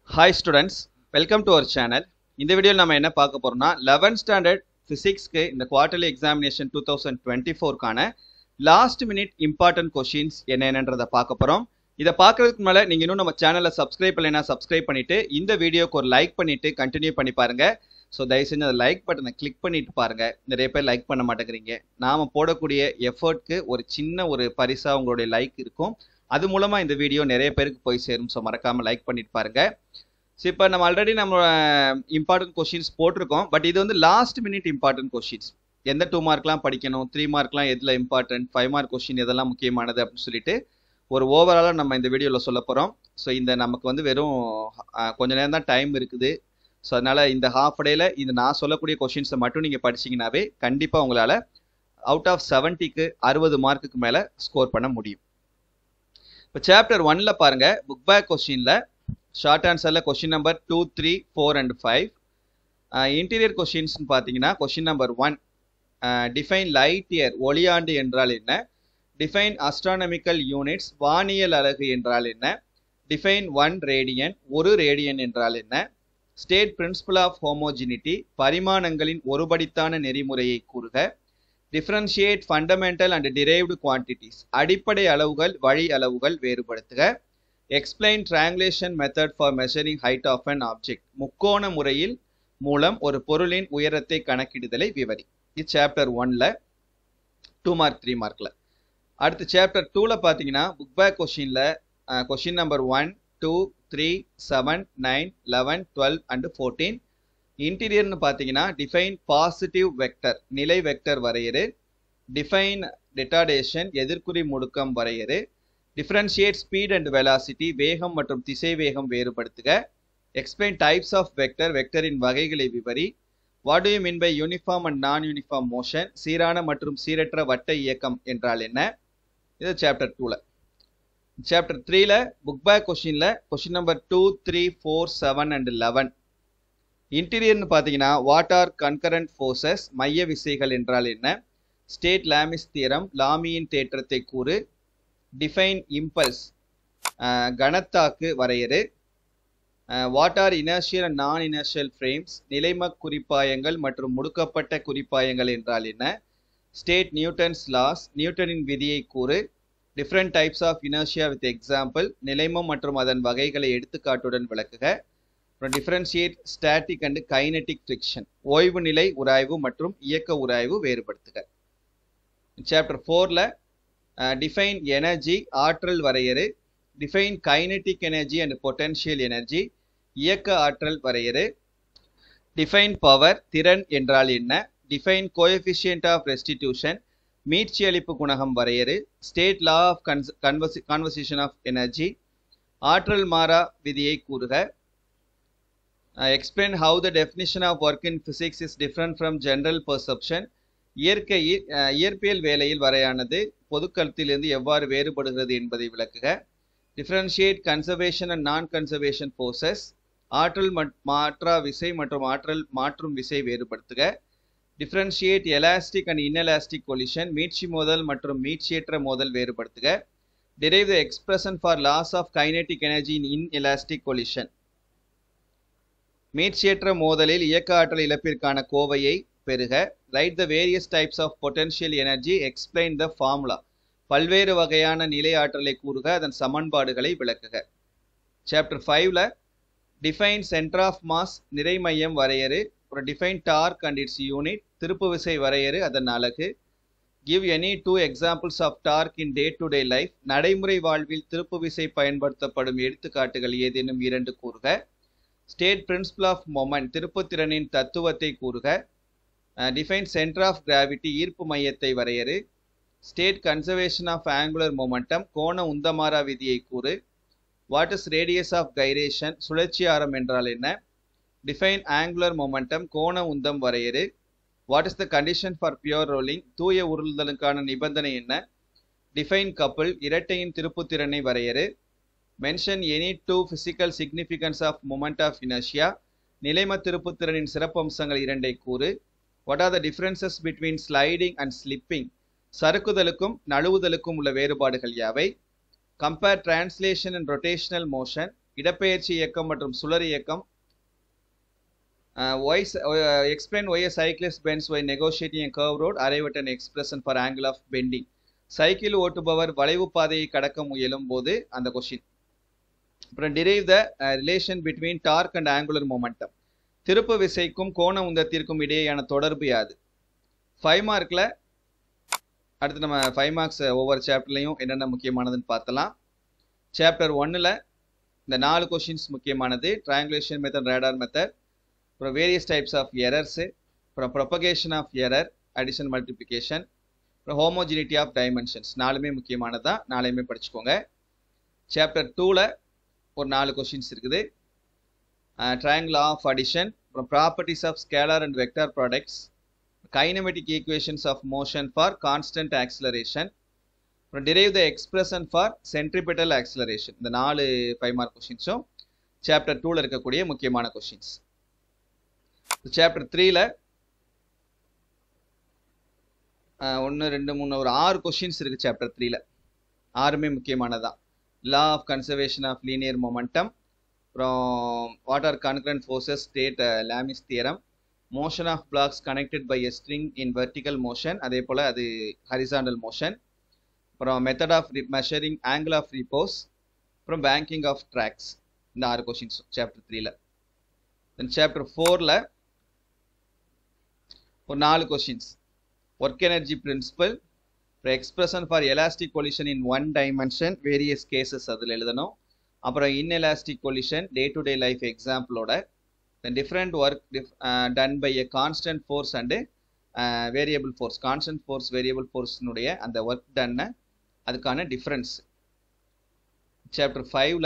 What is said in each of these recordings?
hi students welcome to our channel இந்த வீடியோவில் நம்ம என்ன பார்க்க போறோம்னா 11th ஸ்டாண்டர்ட் ஃபிசிக்ஸ்க்கு இந்த quarterly examination two thousand twenty ஃபோர்க்கான லாஸ்ட் மினிட் இம்பார்ட்டன்ட் கொஷின்ஸ் என்னென்னன்றதை பார்க்க போகிறோம் இதை பார்க்கறதுக்கு மேலே நீங்கள் இன்னும் நம்ம சேனலை சப்ஸ்கிரைப் பண்ணலைன்னா சப்ஸ்கிரைப் பண்ணிட்டு இந்த வீடியோக்கு ஒரு லைக் பண்ணிட்டு கண்டினியூ பண்ணி பாருங்க ஸோ தயவு செஞ்சு அந்த லைக் பட்டனை கிளிக் பண்ணிட்டு பாருங்க நிறைய பேர் லைக் பண்ண மாட்டேங்கிறீங்க நாம போடக்கூடிய எஃபர்ட்க்கு ஒரு சின்ன ஒரு பரிசா உங்களுடைய லைக் இருக்கும் அது மூலமா இந்த வீடியோ நிறைய பேருக்கு போய் சேரும் ஸோ மறக்காம லைக் பண்ணிட்டு பாருங்க ஸோ இப்போ நம்ம ஆல்ரெடி நம்ம இம்பார்ட்டன்ட் கொஷின்ஸ் போட்டிருக்கோம் பட் இது வந்து லாஸ்ட் மினிட் இம்பார்ட்டன்ட் கொஷின்ஸ் எந்த டூ மார்க்லாம் படிக்கணும் த்ரீ மார்க்லாம் எதில் இம்பார்ட்டன்ட் ஃபைவ் மார்க் கொஷின் எதெல்லாம் முக்கியமானது அப்படின்னு சொல்லிட்டு ஒரு ஓவராலாக நம்ம இந்த வீடியோவில் சொல்ல போகிறோம் ஸோ இந்த நமக்கு வந்து வெறும் அஹ், கொஞ்ச நேரம் தான் டைம் இருக்குது ஸோ அதனால இந்த ஹாஃப் டேல இந்த நான் சொல்லக்கூடிய கொஷின்ஸை மட்டும் நீங்கள் படிச்சீங்கன்னாவே கண்டிப்பாக உங்களால் அவுட் ஆஃப் செவன்ட்டிக்கு அறுபது மார்க்குக்கு மேலே ஸ்கோர் பண்ண முடியும் இப்போ சாப்டர் ஒன்ல பாருங்க புக் பேக் கொஸ்டின்ல ஷார்ட் ஆன்சர்ல question number two three four and five interior கொஸ்டின்ஸ்னு பார்த்தீங்கன்னா question number one define light year ஒளியாண்டு என்றால் என்ன டிஃபைன் அஸ்ட்ரானமிக்கல் யூனிட்ஸ் வானியல் அலகு என்றால் என்ன டிஃபைன் ஒன் ரேடியன் ஒரு ரேடியன் என்றால் என்ன ஸ்டேட் பிரின்சிபல் ஆஃப் ஹோமோஜினிட்டி பரிமாணங்களின் ஒருபடித்தான நெறிமுறையை கூறுக differentiate fundamental and derived quantities அடிப்படை அளவுகள் வழி அளவுகள் வேறுபடுத்துக explain triangulation method for measuring height of an object முக்கோண முறையில் மூலம் ஒரு பொருளின் உயரத்தை கணக்கிடுதலை விவரி இது சாப்டர் ஒன்ல டூ மார்க் த்ரீ மார்க்ல அடுத்து சாப்டர் டூல பார்த்தீங்கன்னா புக் பேக் கொஷின்ல question number one two three seven nine eleven twelve and fourteen இன்டீரியர்னு பார்த்தீங்கன்னா டிஃபைன் பாசிட்டிவ் வெக்டர் நிலை வெக்டர் வரையறு டிஃபைன் டிட்டாடேஷன் எதிர்குறி முடுக்கம் வரையறு டிஃபரன்ஷியேட் ஸ்பீட் அண்ட் வெலாசிட்டி வேகம் மற்றும் திசை வேகம் வேறுபடுத்துக எக்ஸ்பிளைன் டைப்ஸ் ஆஃப் வெக்டர் வெக்டரின் வகைகளை விவரி what you mean by uniform and non uniform motion சீரான மற்றும் சீரற்ற வட்ட இயக்கம் என்றால் என்ன இது சாப்டர் டூல சாப்டர் த்ரீல புக் பேக் கொஷின்ல question number two three four seven and eleven இன்டீரியர்னு பார்த்தீங்கன்னா வாட் ஆர் கன்கரண்ட் ஃபோர்ஸஸ் மைய விசைகள் என்றால் என்ன ஸ்டேட் லாமிஸ் தியரம் லாமியின் தேற்றத்தை கூறு டிஃபைன் இம்பல்ஸ் கணத்தாக்கு வரையறு what are inertial and non inertial frames நிலைம குறிப்பாயங்கள் மற்றும் முடுக்கப்பட்ட குறிப்பாயங்கள் என்றால் என்ன ஸ்டேட் நியூட்டன்ஸ் லாஸ் நியூட்டனின் விதியை கூறு different types of inertia with example நிலைமம் மற்றும் அதன் வகைகளை எடுத்துக்காட்டுடன் விளக்குக அப்புறம் differentiate static and kinetic friction ஓய்வு நிலை உராய்வு மற்றும் இயக்க உராய்வு வேறுபடுத்துக சாப்டர் ஃபோரில் டிஃபைன் எனர்ஜி ஆற்றல் வரையறு define kinetic energy and potential energy இயக்க ஆற்றல் வரையறு டிஃபைன் பவர் திறன் என்றால் என்ன டிஃபைன் கோஎஃபிஷியன்ட் ஆஃப் ரெஸ்டிடியூஷன் மீட்சி அளிப்பு குணகம் வரையறு ஸ்டேட் லா ஆஃப் கன்வர்சி கான்வர்சேஷன் ஆஃப் எனர்ஜி ஆற்றல் மாறா விதியை கூறுக explain how the definition of work in physics is different from general perception இயற்கையில் அஹ், இயற்பியல் வேலையில் வரையானது பொதுக்கருத்திலிருந்து எவ்வாறு வேறுபடுகிறது என்பதை விளக்குக differentiate conservation and non conservation forces ஆற்றல் மட்- மாற்றா விசை மற்றும் ஆற்றல் மாற்றும் விசை வேறுபடுத்துக differentiate elastic and inelastic collision மீட்சி மோதல் மற்றும் மீட்சியற்ற மோதல் வேறுபடுத்துக derive the expression for loss of kinetic energy in inelastic collision மீட்சியற்ற மோதலில் இயக்க ஆற்றல் இழப்பிற்கான கோவையை பெறுக write the various types of potential energy explain the formula பல்வேறு வகையான நிலை ஆற்றலை கூறுக அதன் சமன்பாடுகளை விளக்குக சாப்டர் ஃபைவ்ல டிஃபைன் சென்டர் ஆஃப் மாஸ் நிறை மையம் வரையறு ஒரு define torque and its unit திருப்பு விசை வரையறு அதன் அலகு give any two examples of torque in day to day life நடைமுறை வாழ்வில் திருப்பு விசை பயன்படுத்தப்படும் எடுத்துக்காட்டுகள் ஏதேனும் இரண்டு கூறுக ஸ்டேட் பிரின்சிபல் ஆஃப் மொமெண்ட் திருப்புத்திறனின் தத்துவத்தை கூறுக டிஃபைன் சென்டர் ஆஃப் கிராவிட்டி ஈர்ப்பு மையத்தை வரையறு state conservation of angular momentum கோண உந்தமாரா விதியை கூறு what is radius of gyration சுழற்சி ஆரம் என்றால் என்ன டிஃபைன் ஆங்குலர் மொமெண்டம் கோண உந்தம் வரையறு what is the condition for pure rolling தூய உருளுதலுக்கான நிபந்தனை என்ன டிஃபைன் கப்பிள் இரட்டையின் திருப்புத்திறனை வரையறு mention any two physical significance of moment of inertia நிலைம திருப்புத்திறனின் சிறப்பம்சங்கள் இரண்டை கூறு what are the differences between sliding and slipping சறுக்குதலுக்கும் நழுவுதலுக்கும் உள்ள வேறுபாடுகள் யாவை compare translation and rotational motion இடப்பெயர்ச்சி இயக்கம் மற்றும் சுழறி இயக்கம் why explain why cyclist bends while negotiating curve road arrive and expression for angle of bending cycle ஓட்டுபவர் வளைவு பாதையை கடக்க முயலும் போது அந்த கொஷின் அப்புறம் derive the relation between torque and angular momentum திருப்பு விசைக்கும் கோண உந்தத்திற்கும் இடையேயான தொடர்பு யாது ஃபைவ் மார்க்கில் அடுத்து நம்ம ஃபைவ் மார்க்ஸ் ஒவ்வொரு சாப்டர்லையும் என்னென்ன முக்கியமானதுன்னு பார்த்தலாம் சாப்டர் ஒன்னில் இந்த நாலு கொஷின்ஸ் முக்கியமானது ட்ரையாங்குலேஷன் மெத்தட் ரேடார் மெத்தட் அப்புறம் வேரியஸ் டைப்ஸ் ஆஃப் எரர்ஸு அப்புறம் propagation of error addition multiplication அப்புறம் ஹோமோஜினிட்டி ஆஃப் டைமென்ஷன்ஸ் நாலுமே முக்கியமானது தான் நாளையுமே படிச்சுக்கோங்க சாப்டர் டூவில் ஒரு நாலு கொஷின்ஸ் இருக்குது ட்ரையாங்கிள் ஆஃப் அடிஷன் அப்புறம் properties of scalar and vector products kinematic equations of motion for constant acceleration அப்புறம் derive the expression for centripetal acceleration இந்த நாலு ஃபைவ் மார்க் கொஷின்ஸும் சாப்டர் டூவில் இருக்கக்கூடிய முக்கியமான கொஷின்ஸ் சாப்டர் த்ரீல ஒன்று ரெண்டு மூணு ஒரு ஆறு கொஷின்ஸ் இருக்குது சாப்டர் த்ரீல ஆறுமே முக்கியமானதான் law of conservation of linear momentum அப்புறம் what are concurrent forces state Lami's theorem motion of blocks connected by a string in vertical motion அதே போல் அது ஹரிசாண்டல் மோஷன் அப்புறம் method of measuring angle of repose அப்புறம் banking of tracks இந்த ஆறு questions chapter த்ரீல தென் chapter ஃபோரில் ஒரு நாலு கொஷின்ஸ் ஒர்க் எனர்ஜி பிரின்சிபல் அப்புறம் expression for elastic collision in one dimension various cases அதில் எழுதணும் அப்புறம் inelastic collision day to day life எக்ஸாம்பிளோட then different work done by a constant force and variable force constant force variable force அந்த work டன்னை அதுக்கான difference chapter ஃபைவ்ல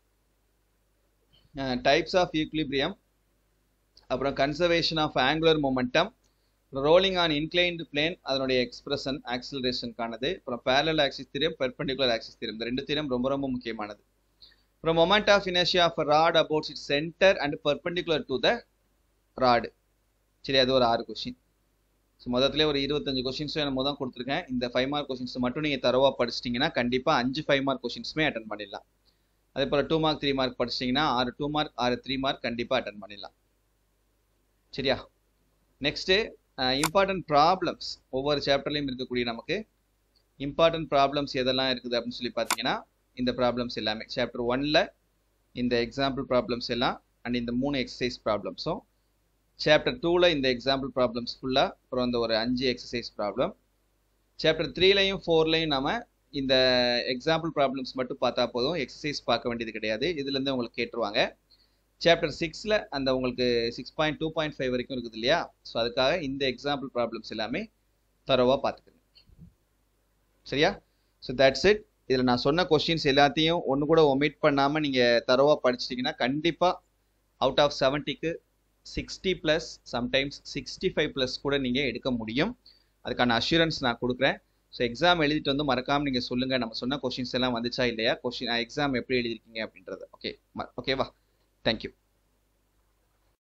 types of equilibrium அப்புறம் conservation of angular momentum rolling on inclined plane அதனுடைய expression ஆக்சிலரேஷனுக்கானது அப்புறம் parallel axis theorem perpendicular axis theorem இந்த ரெண்டு திரியம் ரொம்ப ரொம்ப முக்கியமானது அப்புறம் moment of inertia of rod about it centre and perpendicular to the rod சரி அது ஒரு ஆறு கொஷின் ஸோ மொத்தத்திலே ஒரு இருபத்தஞ்சு கொஷின்ஸும் எனக்கு தான் கொடுத்துருக்கேன் இந்த ஃபைவ் மார்க் கொஷின்ஸ் மட்டும் நீங்கள் தரவாக படிச்சிட்டிங்கன்னா கண்டிப்பாக அஞ்சு ஃபைவ் மார்க் கொஷின்ஸுமே அட்டன் பண்ணிடலாம் அதே போல் டூ மார்க் த்ரீ மார்க் படிச்சிட்டிங்கன்னா ஆறு டூ மார்க் ஆறு த்ரீ மார்க் கண்டிப்பாக அட்டன் பண்ணிடலாம் சரியா நெக்ஸ்ட்டு இம்பார்ட்டன்ட் ப்ராப்ளம்ஸ் ஒவ்வொரு சாப்டர்லையும் இருக்கக்கூடிய நமக்கு இம்பார்ட்டன்ட் ப்ராப்ளம்ஸ் எதெல்லாம் இருக்குது அப்படின்னு சொல்லி பார்த்தீங்கன்னா இந்த ப்ராப்ளம்ஸ் எல்லாமே சாப்டர் ஒன்ல இந்த எக்ஸாம்பிள் ப்ராப்ளம்ஸ் எல்லாம் அண்ட் இந்த மூணு எக்ஸசைஸ் ப்ராப்ளம்ஸும் சாப்டர் டூவில் இந்த எக்ஸாம்பிள் ப்ராப்ளம்ஸ் ஃபுல்லாக அப்புறம் இந்த ஒரு அஞ்சு எக்ஸசைஸ் ப்ராப்ளம் சாப்டர் த்ரீலையும் ஃபோர்லையும் நம்ம இந்த எக்ஸாம்பிள் ப்ராப்ளம்ஸ் மட்டும் பார்த்தா போதும் எக்ஸசைஸ் பார்க்க வேண்டியது கிடையாது இதுலேருந்து உங்களுக்கு கேட்டுருவாங்க சாப்டர் சிக்ஸில் அந்த உங்களுக்கு six point two point five வரைக்கும் இருக்குது இல்லையா ஸோ அதுக்காக இந்த எக்ஸாம்பிள் ப்ராப்ளம்ஸ் எல்லாமே தரவாக பார்த்துக்கணும் சரியா ஸோ தட்ஸ் இட் இதில் நான் சொன்ன கொஷின்ஸ் எல்லாத்தையும் ஒன்று கூட ஒமிட் பண்ணாமல் நீங்கள் தரவாக படிச்சிட்டிங்கன்னா கண்டிப்பாக அவுட் ஆஃப் செவன்ட்டிக்கு sixty plus sometimes sixty five plus கூட நீங்கள் எடுக்க முடியும் அதுக்கான அஷூரன்ஸ் நான் கொடுக்குறேன் ஸோ எக்ஸாம் எழுதிட்டு வந்து மறக்காமல் நீங்கள் சொல்லுங்கள் நம்ம சொன்ன கொஷின்ஸ் எல்லாம் வந்துச்சா இல்லையா கொஷின் எக்ஸாம் எப்படி எழுதிருக்கீங்க அப்படின்றது ஓகே ஓகேவா தேங்க்யூ